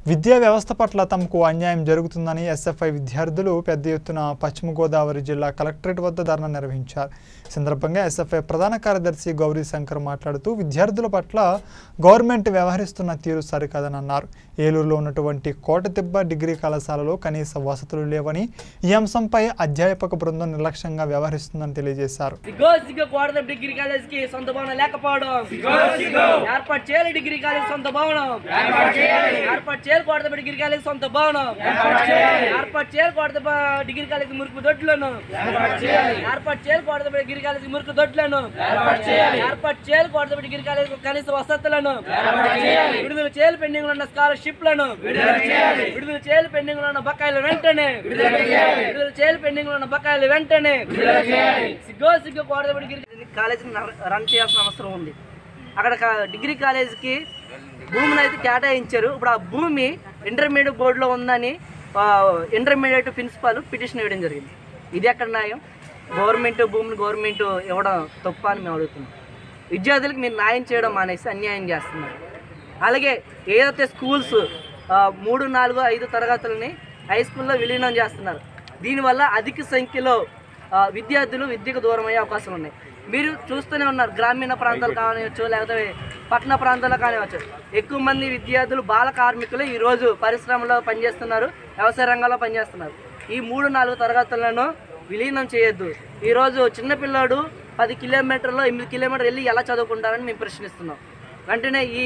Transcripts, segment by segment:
విద్యా వ్యవస్థ పట్ల తమకు అన్యాయం జరుగుతుందని ఎస్ఎఫ్ఐ విద్యార్థులు పెద్ద ఎత్తున పశ్చిమ గోదావరి జిల్లా కలెక్టరేట్ వద్ద ధర్నా నిర్వహించారు ఈ సందర్భంగా ఎస్ఎఫ్ఐ ప్రధాన కార్యదర్శి గౌరీ శంకర్ మాట్లాడుతూ విద్యార్థుల పట్ల గవర్నమెంట్ వ్యవహరిస్తున్న తీరు సరికాదని అన్నారు ఏలూరులో ఉన్నటువంటి కోటతిబ్బ డిగ్రీ కళాశాలలో కనీస వసతులు లేవని ఈ అంశంపై అధ్యాపక బృందం నిర్లక్ష్యంగా వ్యవహరిస్తుందని తెలియజేశారు సిగ్గో సిగ్గో కోడద డిగ్రీ కాలేజ్ కి సొంత భవనం లేకపోవడం ఏర్పాటు చేయాలి డిగ్రీ కాలేజ్ సొంత భవనం ఏర్పాటు చేయాలి కోడద డిగ్రీ కాలేజ్ సొంత భవనం ఏర్పాటు చేయాలి కోడద డిగ్రీ కాలేజ్ మురుకు దొడ్లను ఏర్పాటు చేయాలి కోడద డిగ్రీ కాలేజ్ మురుకు దొడ్లను ఏర్పాటు చేయాలి కోడద డిగ్రీ కాలేజ్ కనీస వసతులను విడుదల చేయాలి పెండింగ్ లో ఉన్న స్కాలర్షిప్లను విడుదల చేయాలి పెండింగ్ లో ఉన్న బకాయిలు వెంటనే విడుదల చేయాలి పెండింగ్ లో ఉన్న బకాయిలు వెంటనే సిగ్గో సిగ్గో కోడదబడి కాలేజీని రన్ చేయాల్సిన అవసరం ఉంది అక్కడ కా- డిగ్రీ కాలేజీకి భూమిని అయితే కేటాయించారు ఇప్పుడు ఆ భూమి ఇంటర్మీడియట్ బోర్డులో ఉందని ఆ, ఇంటర్మీడియట్ ప్రిన్సిపాల్ పిటిషన్ వేయడం జరిగింది ఇది ఎక్కడ న్యాయం గవర్నమెంట్ భూమిని గవర్నమెంట్ ఇవ్వడం తప్ప అని మేము అడుగుతున్నాం విద్యార్థులకు మీరు న్యాయం చేయడం మానేసి అన్యాయం చేస్తున్నారు అలాగే ఏదైతే స్కూల్స్ ఆ, మూడు నాలుగు ఐదు తరగతులని హై స్కూల్లో విలీనం చేస్తున్నారు దీనివల్ల అధిక సంఖ్యలో ఆ, విద్యార్థులు విద్యకు దూరం అయ్యే అవకాశాలు ఉన్నాయి మీరు చూస్తూనే ఉన్నారు గ్రామీణ ప్రాంతాలు కానివచ్చు లేకపోతే పట్టణ ప్రాంతాల్లో కానివచ్చు ఎక్కువ మంది విద్యార్థులు బాల కార్మికులు ఈరోజు పరిశ్రమలో పనిచేస్తున్నారు వ్యవసాయ రంగంలో పనిచేస్తున్నారు ఈ మూడు నాలుగు తరగతులను విలీనం చేయొద్దు ఈరోజు చిన్నపిల్లాడు పది కిలోమీటర్లు ఎనిమిది కిలోమీటర్లు వెళ్ళి ఎలా చదువుకుంటారని మేము ప్రశ్నిస్తున్నాం వెంటనే ఈ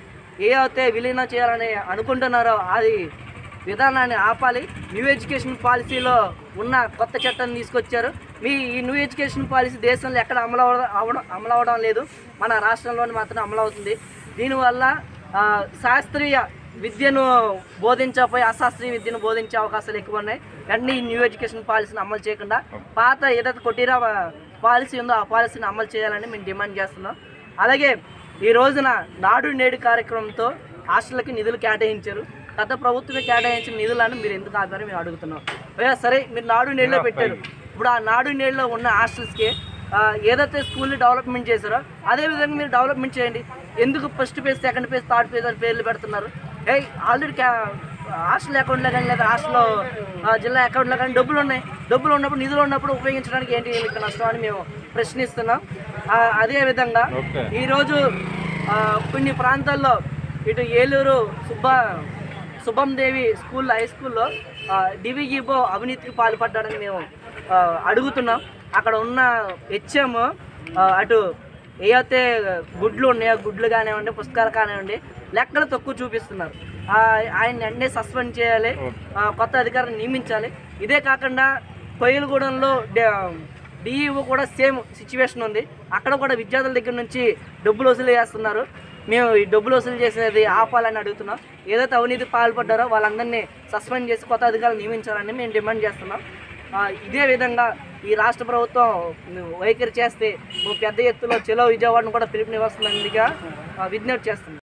ఏ అయితే విలీనం చేయాలని అనుకుంటున్నారో అది విధానాన్ని ఆపాలి న్యూ ఎడ్యుకేషన్ పాలసీలో ఉన్న కొత్త చట్టాన్ని తీసుకొచ్చారు మీ ఈ న్యూ ఎడ్యుకేషన్ పాలసీ దేశంలో ఎక్కడ అమలు అవ- అవడం అమలు అవడం లేదు మన రాష్ట్రంలోని మాత్రం అమలు అవుతుంది దీనివల్ల ఆ, శాస్త్రీయ విద్యను బోధించకపోయి అశాస్త్రీయ విద్యను బోధించే అవకాశాలు ఎక్కువ ఉన్నాయి వెంటనే ఈ న్యూ ఎడ్యుకేషన్ పాలసీని అమలు చేయకుండా పాత ఏదైతే కొట్టిరా పాలసీ ఉందో ఆ పాలసీని అమలు చేయాలని మేము డిమాండ్ చేస్తున్నాం అలాగే ఈ రోజున నాడు నేడు కార్యక్రమంతో హాస్టళ్ళకి నిధులు కేటాయించారు గత ప్రభుత్వమే కేటాయించిన నిధులను మీరు ఎందుకు ఆపారో మేము అడుగుతున్నాం అయ్యా సరే మీరు నాడు నేడులో పెట్టారు ఇప్పుడు ఆ నాడు నేడులో ఉన్న హాస్టల్స్కి ఆ, ఏదైతే స్కూల్ని డెవలప్మెంట్ చేశారో అదే విధంగా మీరు డెవలప్మెంట్ చేయండి ఎందుకు first page second page third page అని పేర్లు పెడుతున్నారు ఏ ఆల్రెడీ క్యా హాస్టల్ అకౌంట్లో కానీ లేదా హాస్టల్లో ఆ, జిల్లా అకౌంట్లో కానీ డబ్బులు ఉన్నాయి డబ్బులు ఉన్నప్పుడు నిధులు ఉన్నప్పుడు ఉపయోగించడానికి ఏంటి మీకు నష్టం అని మేము ప్రశ్నిస్తున్నాం ఆ, అదే విధంగా ఈరోజు ఆ, కొన్ని ప్రాంతాల్లో ఇటు ఏలూరు సుబ్బ శుభం దేవి స్కూల్ హై స్కూల్లో డివిగిబో అవినీతికి పాల్పడ్డాడని మేము ఆ, అడుగుతున్నాం అక్కడ ఉన్న హెచ్ఎం అటు ఏవైతే గుడ్లు ఉన్నాయో గుడ్లు కానివ్వండి పుస్తకాలు కానివ్వండి లెక్కలు తక్కువ చూపిస్తున్నారు ఆ, ఆయన వెంటనే సస్పెండ్ చేయాలి ఆ, కొత్త అధికారిని నియమించాలి ఇదే కాకుండా కొయ్యలగూడెంలో డిఈఓ కూడా సేమ్ సిచ్యువేషన్ ఉంది అక్కడ కూడా విద్యార్థుల దగ్గర నుంచి డబ్బులు వసూలు చేస్తున్నారు మేము ఈ డబ్బులు వసూలు చేసేది ఆపాలని అడుగుతున్నాం ఏదైతే అవినీతి పాల్పడ్డారో వాళ్ళందరినీ సస్పెండ్ చేసి కొత్త అధికారులు నియమించాలని మేము డిమాండ్ చేస్తున్నాం ఆ, ఇదే విధంగా ఈ రాష్ట్ర ప్రభుత్వం వైఖరి చేస్తే ఓ పెద్ద ఎత్తులో చెలో విజయవాడను కూడా పిలుపునివ్వాల్సిందిగా ఆ, విజ్ఞప్తి చేస్తున్నాం